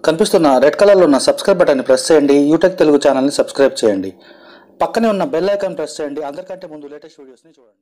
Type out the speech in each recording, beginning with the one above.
కనిపిస్తున్న రెడ్ కలర్లో ఉన్న సబ్స్క్రైబ్ బటన్ని ప్రెస్ చేయండి యూటెక్ తెలుగు ఛానల్ని సబ్స్క్రైబ్ చేయండి పక్కనే ఉన్న బెల్ ఐకాన్ ప్రెస్ చేయండి అందరికంటే ముందు లేటెస్ట్ వీడియోస్ని చూడండి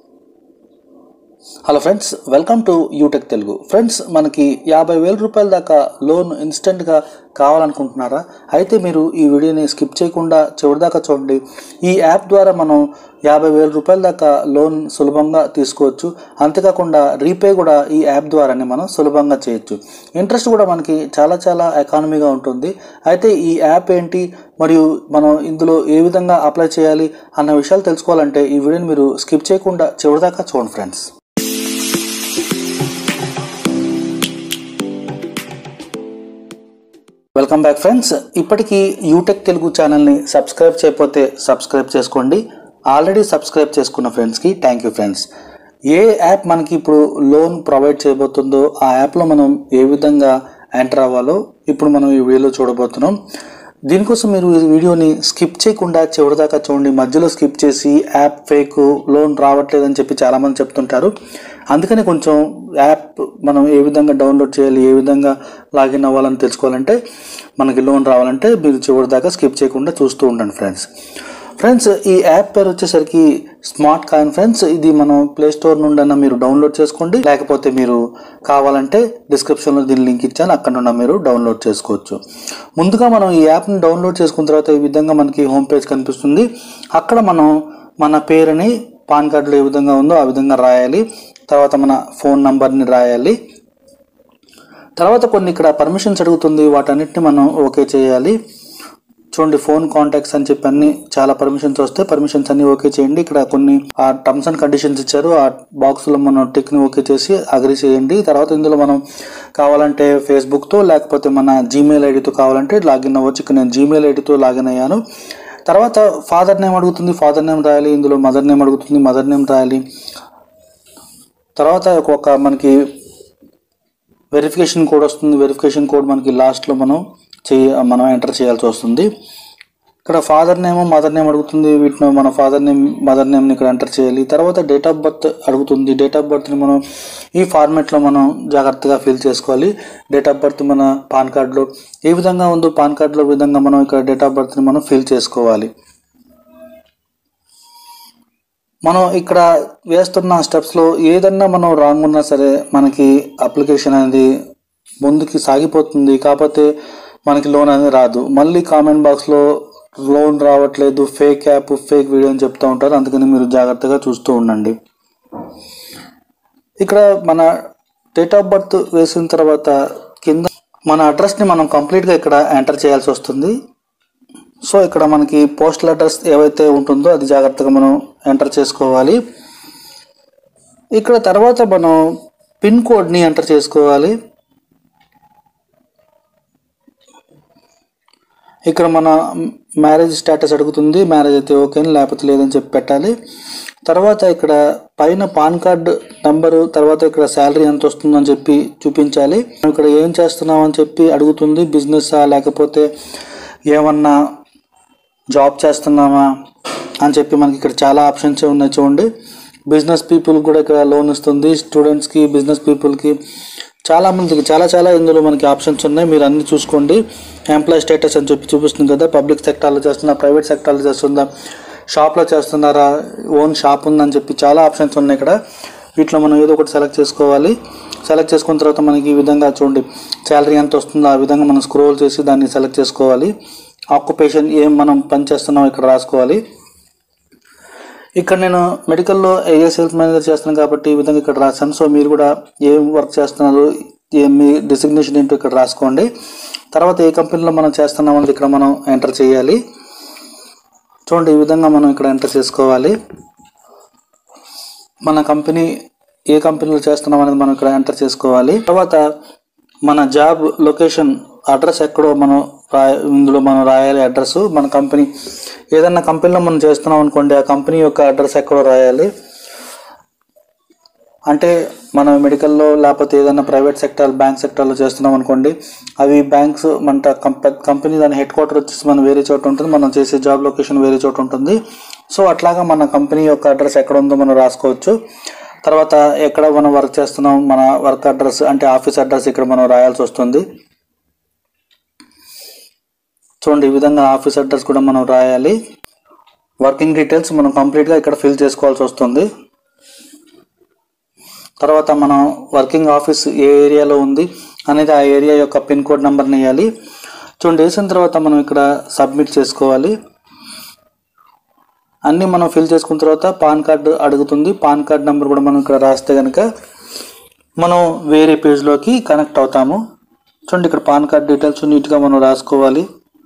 hello friends welcome to UTech Telugu friends మనకి యాభై వేల రూపాయల దాకా లోన్ ఇన్స్టెంట్గా కావాలనుకుంటున్నారా అయితే మీరు ఈ వీడియోని స్కిప్ చేయకుండా చివరి దాకా చూడండి ఈ యాప్ ద్వారా మనం యాభై వేల రూపాయల దాకా లోన్ సులభంగా తీసుకోవచ్చు అంతేకాకుండా రీపే కూడా ఈ యాప్ ద్వారానే మనం సులభంగా చేయొచ్చు ఇంట్రెస్ట్ కూడా మనకి చాలా చాలా ఎకానమీగా ఉంటుంది అయితే ఈ యాప్ ఏంటి మరియు మనం ఇందులో ఏ విధంగా అప్లై చేయాలి అన్న విషయాలు తెలుసుకోవాలంటే ఈ వీడియోని మీరు స్కిప్ చేయకుండా చివరి దాకా చూడండి ఫ్రెండ్స్ వెల్కమ్ బ్యాక్ ఫ్రెండ్స్ ఇప్పటికీ యూటెక్ తెలుగు ఛానల్ని సబ్స్క్రైబ్ చేయకపోతే సబ్స్క్రైబ్ చేసుకోండి ఆల్రెడీ సబ్స్క్రైబ్ చేసుకున్న ఫ్రెండ్స్కి థ్యాంక్ యూ ఫ్రెండ్స్ ఏ యాప్ మనకి ఇప్పుడు లోన్ ప్రొవైడ్ చేయబోతుందో ఆ యాప్లో మనం ఏ విధంగా ఎంటర్ అవ్వాలో ఇప్పుడు మనం ఈ వీడియోలో చూడబోతున్నాం దీనికోసం మీరు ఈ వీడియోని స్కిప్ చేయకుండా చివరిదాకా చూడండి మధ్యలో స్కిప్ చేసి యాప్ ఫేక్ లోన్ రావట్లేదని చెప్పి చాలామంది చెప్తుంటారు అందుకని కొంచెం యాప్ మనం ఏ విధంగా డౌన్లోడ్ చేయాలి ఏ విధంగా లాగిన్ అవ్వాలని తెలుసుకోవాలంటే మనకి లోన్ రావాలంటే మీరు చివరి దాకా స్కిప్ చేయకుండా చూస్తూ ఉండండి ఫ్రెండ్స్ ఫ్రెండ్స్ ఈ యాప్ పేరు వచ్చేసరికి స్మార్ట్ కాయిన్ ఫ్రెండ్స్ ఇది మనం ప్లే స్టోర్ నుండి మీరు డౌన్లోడ్ చేసుకోండి లేకపోతే మీరు కావాలంటే డిస్క్రిప్షన్లో దీని లింక్ ఇచ్చాను అక్కడ నుండి మీరు డౌన్లోడ్ చేసుకోవచ్చు ముందుగా మనం ఈ యాప్ని డౌన్లోడ్ చేసుకున్న తర్వాత ఈ విధంగా మనకి హోమ్ పేజ్ కనిపిస్తుంది అక్కడ మనం మన పేరుని పాన్ కార్డులో ఏ విధంగా ఉందో ఆ విధంగా రాయాలి తర్వాత మన ఫోన్ నంబర్ని రాయాలి తర్వాత కొన్ని ఇక్కడ పర్మిషన్స్ అడుగుతుంది వాటన్నిటిని మనం ఓకే చేయాలి చూడండి ఫోన్ కాంటాక్ట్స్ అని చెప్పి అన్ని చాలా పర్మిషన్స్ వస్తే పర్మిషన్స్ అన్ని ఓకే చేయండి ఇక్కడ కొన్ని ఆ టర్మ్స్ అండ్ కండిషన్స్ ఇచ్చారు ఆ బాక్స్ లో మనం టిక్ ని ఓకే చేసి అగ్రి చేయండి తర్వాత ఇందులో మనం కావాలంటే ఫేస్బుక్ తో లేకపోతే మన జీమెయిల్ ఐడితో కావాలంటే లాగిన్ అవ్వచ్చు ఇక్కడ నేను జీమెయిల్ ఐడితో లాగిన్ అయ్యాను తర్వాత ఫాదర్ నేమ్ అడుగుతుంది ఫాదర్ నేమ్ రాయాలి ఇందులో మదర్ నేమ్ అడుగుతుంది మదర్ నేమ్ రాయాలి తర్వాత ఒక మనకి వెరిఫికేషన్ కోడ్ వస్తుంది వెరిఫికేషన్ కోడ్ మనకి లాస్ట్లో మనం చేయ మనం ఎంటర్ చేయాల్సి వస్తుంది ఇక్కడ ఫాదర్ నేమ్ మదర్ నేమ్ అడుగుతుంది వీటిని మన ఫాదర్ నేమ్ మదర్ నేమ్ని ఇక్కడ ఎంటర్ చేయాలి తర్వాత డేట్ ఆఫ్ బర్త్ అడుగుతుంది డేట్ ఆఫ్ బర్త్ని మనం ఈ ఫార్మాట్లో మనం జాగ్రత్తగా ఫిల్ చేసుకోవాలి డేట్ ఆఫ్ బర్త్ మన పాన్ కార్డులో ఏ విధంగా ఉందో పాన్ కార్డులో విధంగా మనం ఇక్కడ డేట్ ఆఫ్ బర్త్ని మనం ఫిల్ చేసుకోవాలి మనం ఇక్కడ వేస్తున్న స్టెప్స్లో ఏదన్నా మనం రాంగ్ ఉన్నా సరే మనకి అప్లికేషన్ అనేది ముందుకి సాగిపోతుంది కాకపోతే మనకి లోన్ అనేది రాదు మళ్ళీ కామెంట్ బాక్స్లో లోన్ రావట్లేదు ఫేక్ యాప్ ఫేక్ వీడియో అని చెప్తూ ఉంటారు అందుకని మీరు జాగ్రత్తగా చూస్తూ ఉండండి ఇక్కడ మన డేట్ ఆఫ్ బర్త్ వేసిన తర్వాత కింద మన అడ్రస్ని మనం కంప్లీట్గా ఇక్కడ ఎంటర్ చేయాల్సి వస్తుంది సో ఇక్కడ మనకి పోస్టల్ అడ్రస్ ఏవైతే ఉంటుందో అది జాగ్రత్తగా మనం ఎంటర్ చేసుకోవాలి ఇక్కడ తర్వాత మనం పిన్ కోడ్ని ఎంటర్ చేసుకోవాలి ఇక్కడ మన మ్యారేజ్ స్టేటస్ అడుగుతుంది మ్యారేజ్ అయితే ఓకే లేకపోతే లేదని చెప్పి పెట్టాలి తర్వాత ఇక్కడ పైన పాన్ కార్డ్ నంబరు తర్వాత ఇక్కడ శాలరీ ఎంత వస్తుందని చెప్పి చూపించాలి మనం ఇక్కడ ఏం చేస్తున్నాం అని చెప్పి అడుగుతుంది బిజినెస్సా లేకపోతే ఏమన్నా జాబ్ చేస్తున్నామా అని చెప్పి మనకి ఇక్కడ చాలా ఆప్షన్స్ ఉన్నాయి చూడండి బిజినెస్ పీపుల్ కూడా ఇక్కడ లోన్ ఇస్తుంది స్టూడెంట్స్కి బిజినెస్ పీపుల్కి చాలా మందికి చాలా చాలా ఇందులో మనకి ఆప్షన్స్ ఉన్నాయి మీరు అన్ని చూసుకోండి ఎంప్లాయ్ స్టేటస్ అని చెప్పి చూపిస్తుంది కదా పబ్లిక్ సెక్టార్లో చేస్తున్నా ప్రైవేట్ సెక్టార్లో చేస్తుందా షాప్లో చేస్తున్నారా ఓన్ షాప్ ఉందని చెప్పి చాలా ఆప్షన్స్ ఉన్నాయి ఇక్కడ వీటిలో మనం ఏదో ఒకటి సెలెక్ట్ చేసుకోవాలి సెలెక్ట్ చేసుకున్న తర్వాత మనకి ఈ విధంగా చూడండి శాలరీ ఎంత వస్తుందో ఆ విధంగా మనం స్క్రోల్ చేసి దాన్ని సెలెక్ట్ చేసుకోవాలి ఆక్యుపేషన్ ఏం మనం పని చేస్తున్నాం ఇక్కడ రాసుకోవాలి ఇక్కడ నేను మెడికల్లో ఏఏ సేల్స్ మేనేజర్ చేస్తున్నాను కాబట్టి ఈ విధంగా ఇక్కడ రాశాను సో మీరు కూడా ఏం వర్క్ చేస్తున్నారు ఏం మీ డిసిగ్నేషన్ ఏంటో ఇక్కడ రాసుకోండి తర్వాత ఏ కంపెనీలో మనం చేస్తున్నాం అనేది ఇక్కడ మనం ఎంటర్ చేయాలి చూడండి ఈ విధంగా మనం ఇక్కడ ఎంటర్ చేసుకోవాలి మన కంపెనీ ఏ కంపెనీలో చేస్తున్నాం అనేది మనం ఇక్కడ ఎంటర్ చేసుకోవాలి తర్వాత మన జాబ్ లొకేషన్ అడ్రస్ ఎక్కడో మనం రాయ ఇందులో మనం రాయాలి అడ్రస్ మన కంపెనీ ఏదన్నా కంపెనీలో మనం చేస్తున్నాం అనుకోండి ఆ కంపెనీ యొక్క అడ్రస్ ఎక్కడో రాయాలి అంటే మనం మెడికల్లో లేకపోతే ఏదైనా ప్రైవేట్ సెక్టర్ బ్యాంక్ సెక్టర్లో చేస్తున్నాం అనుకోండి అవి బ్యాంక్స్ మన కంపెనీ దాని హెడ్ క్వార్టర్ వచ్చేసి మనం వేరే చోట ఉంటుంది మనం చేసే జాబ్ లొకేషన్ వేరే చోట ఉంటుంది సో అట్లాగా మన కంపెనీ యొక్క అడ్రస్ ఎక్కడ ఉందో మనం రాసుకోవచ్చు తర్వాత ఎక్కడ మనం వర్క్ చేస్తున్నాం మన వర్క్ అడ్రస్ అంటే ఆఫీస్ అడ్రస్ ఇక్కడ మనం రాయాల్సి వస్తుంది చూడండి ఈ విధంగా ఆఫీస్ అడ్రస్ కూడా మనం రాయాలి వర్కింగ్ డీటెయిల్స్ మనం కంప్లీట్గా ఇక్కడ ఫిల్ చేసుకోవాల్సి వస్తుంది తర్వాత మనం వర్కింగ్ ఆఫీస్ ఏ ఏరియాలో ఉంది అనేది ఆ ఏరియా యొక్క పిన్ కోడ్ నెంబర్ని వేయాలి చూడండి వేసిన తర్వాత మనం ఇక్కడ సబ్మిట్ చేసుకోవాలి అన్నీ మనం ఫిల్ చేసుకున్న తర్వాత పాన్ కార్డు అడుగుతుంది పాన్ కార్డ్ నెంబర్ కూడా మనం ఇక్కడ రాస్తే కనుక మనం వేరే పేజ్లోకి కనెక్ట్ అవుతాము చూడండి ఇక్కడ పాన్ కార్డ్ డీటెయిల్స్ నీట్గా మనం రాసుకోవాలి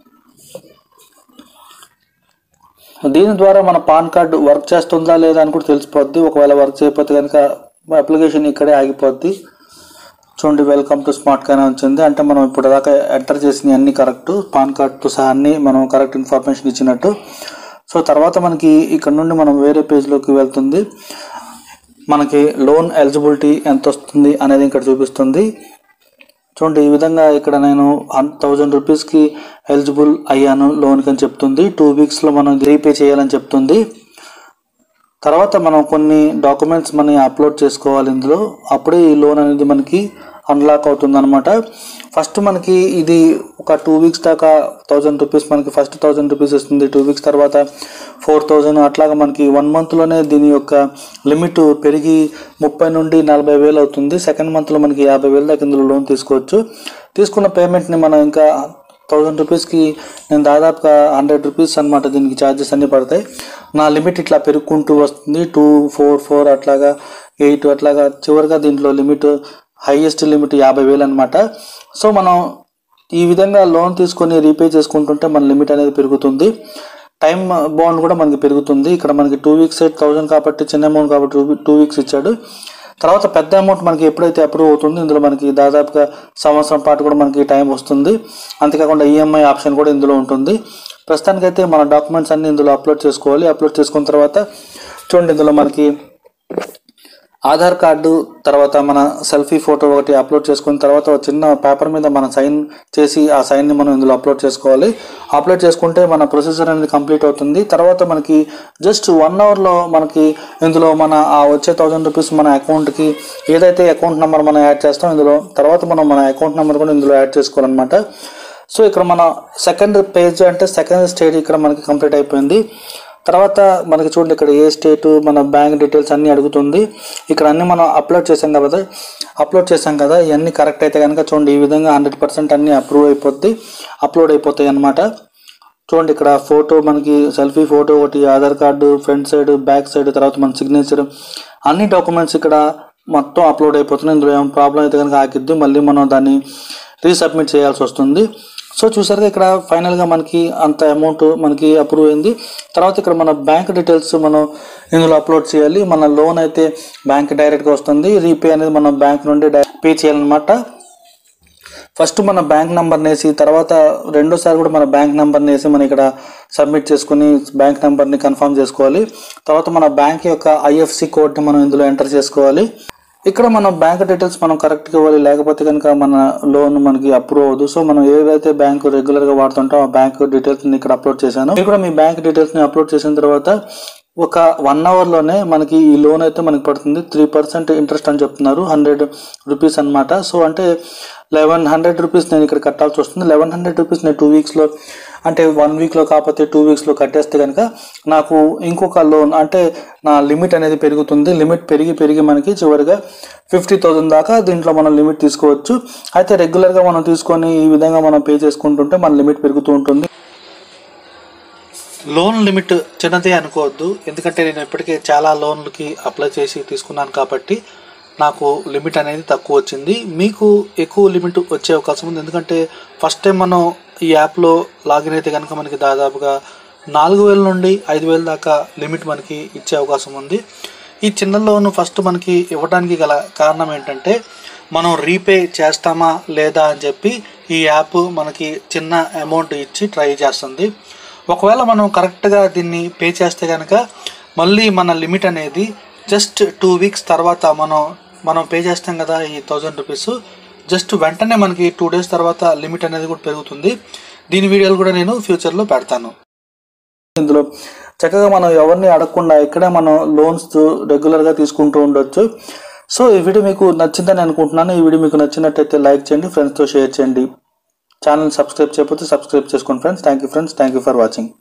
దీని ద్వారా మన పాన్ కార్డు వర్క్ చేస్తుందా లేదా అని కూడా తెలిసిపోద్ది ఒకవేళ వర్క్ చేయకపోతే కనుక అప్లికేషన్ ఇక్కడే ఆగిపోద్ది చూడండి వెల్కమ్ టు స్మార్ట్ కార్డ్ అని వచ్చింది అంటే మనం ఇప్పుడు దాకా ఎంటర్ చేసిన అన్ని కరెక్ట్ పాన్ కార్డ్తో సహా అన్ని మనం కరెక్ట్ ఇన్ఫర్మేషన్ ఇచ్చినట్టు సో తర్వాత మనకి ఇక్కడ నుండి మనం వేరే పేజ్లోకి వెళ్తుంది మనకి లోన్ ఎలిజిబిలిటీ ఎంత వస్తుంది అనేది ఇక్కడ చూపిస్తుంది చూడండి ఈ విధంగా ఇక్కడ నేను థౌజండ్ రూపీస్కి ఎలిజిబుల్ అయ్యాను లోన్కి అని చెప్తుంది టూ వీక్స్లో మనం రీపే చేయాలని చెప్తుంది తర్వాత మనం కొన్ని డాక్యుమెంట్స్ మనం అప్లోడ్ చేసుకోవాలి ఇందులో అప్పుడే ఈ లోన్ అనేది మనకి అన్లాక్ అవుతుంది అనమాట ఫస్ట్ మనకి ఇది ఒక టూ వీక్స్ దాకా థౌజండ్ రూపీస్ మనకి ఫస్ట్ థౌజండ్ రూపీస్ వస్తుంది టూ వీక్స్ తర్వాత ఫోర్ థౌజండ్ అట్లాగా మనకి వన్ మంత్లోనే దీని యొక్క లిమిట్ పెరిగి ముప్పై నుండి నలభై వేలు అవుతుంది సెకండ్ మంత్లో మనకి యాభై వేలు దాకా ఇందులో లోన్ తీసుకోవచ్చు తీసుకున్న పేమెంట్ని మనం ఇంకా థౌజండ్ రూపీస్కి నేను దాదాపుగా హండ్రెడ్ రూపీస్ అనమాట దీనికి ఛార్జెస్ అన్నీ పడతాయి నా లిమిట్ ఇట్లా పెరుగుకుంటూ వస్తుంది టూ ఫోర్ ఫోర్ అట్లాగా ఎయిట్ అట్లాగా చివరిగా దీంట్లో లిమిట్ హైయెస్ట్ లిమిట్ యాభై వేలు అనమాట సో మనం ఈ విధంగా లోన్ తీసుకొని రీపే చేసుకుంటుంటే మన లిమిట్ అనేది పెరుగుతుంది టైం బాండ్ కూడా మనకి పెరుగుతుంది ఇక్కడ మనకి టూ వీక్స్ ఎయిట్ థౌసండ్ కాబట్టి చిన్న అమౌంట్ కాబట్టి టూ టూ వీక్స్ ఇచ్చాడు తర్వాత పెద్ద అమౌంట్ మనకి ఎప్పుడైతే అప్రూవ్ అవుతుంది ఇందులో మనకి దాదాపుగా సంవత్సరం పాటు కూడా మనకి టైం వస్తుంది అంతేకాకుండా ఈఎంఐ ఆప్షన్ కూడా ఇందులో ఉంటుంది ప్రస్తుతానికైతే మన డాక్యుమెంట్స్ అన్ని ఇందులో అప్లోడ్ చేసుకోవాలి అప్లోడ్ చేసుకున్న తర్వాత చూడండి ఇందులో మనకి ఆధార్ కార్డు తర్వాత మన సెల్ఫీ ఫోటో ఒకటి అప్లోడ్ చేసుకున్న తర్వాత ఒక చిన్న పేపర్ మీద మనం సైన్ చేసి ఆ సైన్ని మనం ఇందులో అప్లోడ్ చేసుకోవాలి అప్లోడ్ చేసుకుంటే మన ప్రొసీజర్ అనేది కంప్లీట్ అవుతుంది తర్వాత మనకి జస్ట్ వన్ అవర్లో మనకి ఇందులో మన ఆ వచ్చే థౌజండ్ రూపీస్ మన అకౌంట్కి ఏదైతే అకౌంట్ నెంబర్ మనం యాడ్ చేస్తాం ఇందులో తర్వాత మనం మన అకౌంట్ నెంబర్ కూడా ఇందులో యాడ్ చేసుకోవాలన్నమాట సో ఇక్కడ మన సెకండ్ పేజ్ అంటే సెకండ్ స్టేజ్ ఇక్కడ మనకి కంప్లీట్ అయిపోయింది తర్వాత మనకి చూడండి ఇక్కడ ఏ స్టేట్ మన బ్యాంక్ డీటెయిల్స్ అన్నీ అడుగుతుంది ఇక్కడ అన్నీ మనం అప్లోడ్ చేసాం కదా అప్లోడ్ చేసాం కదా ఇవన్నీ కరెక్ట్ అయితే కనుక చూడండి ఈ విధంగా హండ్రెడ్ పర్సెంట్ అన్నీ అప్రూవ్ అయిపోద్ది అప్లోడ్ అయిపోతాయి అన్నమాట చూడండి ఇక్కడ ఫోటో మనకి సెల్ఫీ ఫోటో ఒకటి Aadhaar card front side back side తర్వాత మన సిగ్నేచర్ అన్ని డాక్యుమెంట్స్ ఇక్కడ మొత్తం అప్లోడ్ అయిపోతున్నాయి ఇందులో ఏమైనా ప్రాబ్లం అయితే కనుక ఆగిద్ది మళ్ళీ మనం దాన్ని రీసబ్మిట్ చేయాల్సి వస్తుంది సో చూసారుగా ఇక్కడ ఫైనల్గా మనకి అంత అమౌంట్ మనకి అప్రూవ్ అయింది తర్వాత ఇక్కడ మన బ్యాంక్ డీటెయిల్స్ మనం ఇందులో అప్లోడ్ చేయాలి మన లోన్ అయితే బ్యాంక్ డైరెక్ట్గా వస్తుంది రీపే అనేది మనం బ్యాంక్ నుండి పే చేయాలన్నమాట ఫస్ట్ మన బ్యాంక్ నెంబర్ వేసి తర్వాత రెండోసారి కూడా మన బ్యాంక్ నెంబర్ వేసి మనం ఇక్కడ సబ్మిట్ చేసుకుని బ్యాంక్ నెంబర్ని కన్ఫర్మ్ చేసుకోవాలి తర్వాత మన బ్యాంక్ యొక్క ఐఎఫ్సి కోడ్ని మనం ఇందులో ఎంటర్ చేసుకోవాలి ఇక్కడ మన బ్యాంక్ డీటెయిల్స్ మనం కరెక్ట్గా ఇవ్వాలి లేకపోతే కనుక మన లోన్ మనకి అప్రూవ్ అవ్వదు సో మనం ఏవైతే బ్యాంక్ రెగ్యులర్గా వాడుతుంటాం ఆ బ్యాంక్ డీటెయిల్స్ని ఇక్కడ అప్లోడ్ చేశాను ఇక్కడ మీ బ్యాంక్ డీటెయిల్స్ని అప్లోడ్ చేసిన తర్వాత ఒక వన్ అవర్లోనే మనకి ఈ లోన్ అయితే మనకి పడుతుంది త్రీ పర్సెంట్ ఇంట్రెస్ట్ అని చెప్తున్నారు హండ్రెడ్ రూపీస్ అనమాట సో అంటే లెవెన్ హండ్రెడ్ రూపీస్ నేను ఇక్కడ కట్టాల్సి వస్తుంది లెవెన్ హండ్రెడ్ రూపీస్ నేను టూ వీక్స్లో అంటే వన్ వీక్లో కాకపోతే టూ వీక్స్లో కట్టేస్తే కనుక నాకు ఇంకొక లోన్ అంటే నా లిమిట్ అనేది పెరుగుతుంది లిమిట్ పెరిగి పెరిగి మనకి చివరిగా ఫిఫ్టీ థౌసండ్ దాకా దీంట్లో మనం లిమిట్ తీసుకోవచ్చు అయితే రెగ్యులర్గా మనం తీసుకొని ఈ విధంగా మనం పే చేసుకుంటుంటే మన లిమిట్ పెరుగుతూ ఉంటుంది లోన్ లిమిట్ చిన్నదే అనుకోవద్దు ఎందుకంటే నేను ఇప్పటికే చాలా లోన్లకి అప్లై చేసి తీసుకున్నాను కాబట్టి నాకు లిమిట్ అనేది తక్కువ వచ్చింది మీకు ఎక్కువ లిమిట్ వచ్చే అవకాశం ఉంది ఎందుకంటే ఫస్ట్ టైం మనం ఈ యాప్లో లాగిన్ అయితే కనుక మనకి దాదాపుగా నాలుగు వేల నుండి ఐదు వేల దాకా లిమిట్ మనకి ఇచ్చే అవకాశం ఉంది ఈ చిన్న లోన్ ఫస్ట్ మనకి ఇవ్వడానికి గల కారణం ఏంటంటే మనం రీపే చేస్తామా లేదా అని చెప్పి ఈ యాప్ మనకి చిన్న అమౌంట్ ఇచ్చి ట్రై చేస్తుంది ఒకవేళ మనం కరెక్ట్గా దీన్ని పే చేస్తే కనుక మళ్ళీ మన లిమిట్ అనేది జస్ట్ టూ వీక్స్ తర్వాత మనం మనం పే చేస్తాం కదా ఈ థౌజండ్ రూపీస్ జస్ట్ వెంటనే మనకి టూ డేస్ తర్వాత లిమిట్ అనేది కూడా పెరుగుతుంది దీని వీడియోలు కూడా నేను ఫ్యూచర్లో పెడతాను ఇందులో చక్కగా మనం ఎవరిని అడగకుండా ఇక్కడే మనం లోన్స్ రెగ్యులర్గా తీసుకుంటూ ఉండొచ్చు సో ఈ వీడియో మీకు నచ్చిందని అనుకుంటున్నాను ఈ వీడియో మీకు నచ్చినట్టయితే లైక్ చేయండి ఫ్రెండ్స్తో షేర్ చేయండి ఛానల్ సబ్స్క్రైబ్ చేయకపోతే సబ్స్క్రైబ్ చేసుకోండి friends thank you friends thank you for watching